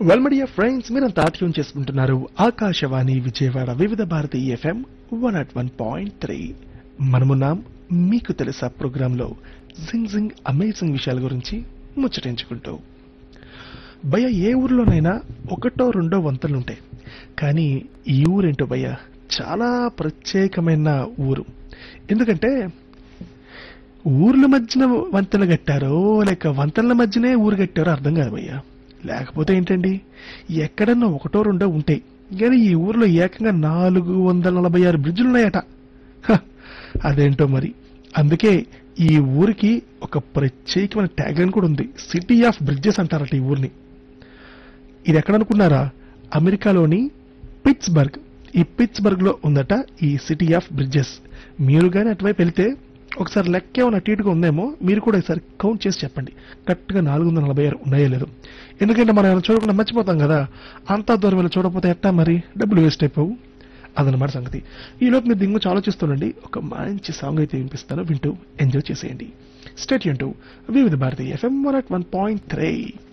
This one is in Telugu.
వెల్మడియా ఫ్రెండ్స్ మీరంతా ట్యూన్ చేసుకుంటున్నారు Akashvani Vijayawada Vividh Bharati FM one at one point three మనమున్నాం మీకు తెలుసా ప్రోగ్రాంలో జింగ్ జింగ్ అమేజింగ్ విషయాల గురించి ముచ్చటించుకుంటూ భయ ఏ ఊర్లోనైనా ఒకటో రెండో వంతలుంటాయి కానీ ఈ ఊరేంటో భయ్య చాలా ప్రత్యేకమైన ఊరు ఎందుకంటే ఊర్ల మధ్యన వంతెన కట్టారో లేక వంతెనల మధ్యనే ఊరు కట్టారో అర్థం కాదు భయ్యా లేకపోతే ఏంటండి ఎక్కడన్నా ఒకటో రెండో ఉంటాయి కానీ ఈ ఊర్లో ఏకంగా నాలుగు వందల నలభై ఆరు బ్రిడ్జులు ఉన్నాయట హ, అదేంటో మరి అందుకే ఈ ఊరికి ఒక ప్రత్యేకమైన ట్యాగ్లైన్ కూడా ఉంది సిటీ ఆఫ్ బ్రిడ్జెస్ అంటారట ఈ ఊరిని ఇది ఎక్కడ అనుకున్నారా అమెరికాలోని పిట్స్బర్గ్ ఈ పిట్స్బర్గ్ లో ఉందట ఈ సిటీ ఆఫ్ బ్రిడ్జెస్ మీరు కానీ అటువైపు వెళ్తే ఒకసారి లెక్క ఏమైనా అటు ఇటుగా ఉందేమో మీరు కూడా ఒకసారి కౌంట్ చేసి చెప్పండి కరెక్ట్గా నాలుగు వందల నలభై ఆరు ఉన్నాయో లేదు ఎందుకంటే మనం ఏమైనా చూడకుండా మర్చిపోతాం కదా అంతా దూరం వెళ్ళి చూడకపోతే ఎట్టా మరి డబ్బులు వేస్ట్ అయిపోవు అదనమాట సంగతి ఈలోపు మీరు దింగు ఆలోచిస్తుండండి ఒక మంచి సాంగ్ అయితే వినిపిస్తాను వింటూ ఎంజాయ్ చేసేయండి స్టేట్ యూన్ to Vividh Bharati FM one at one point three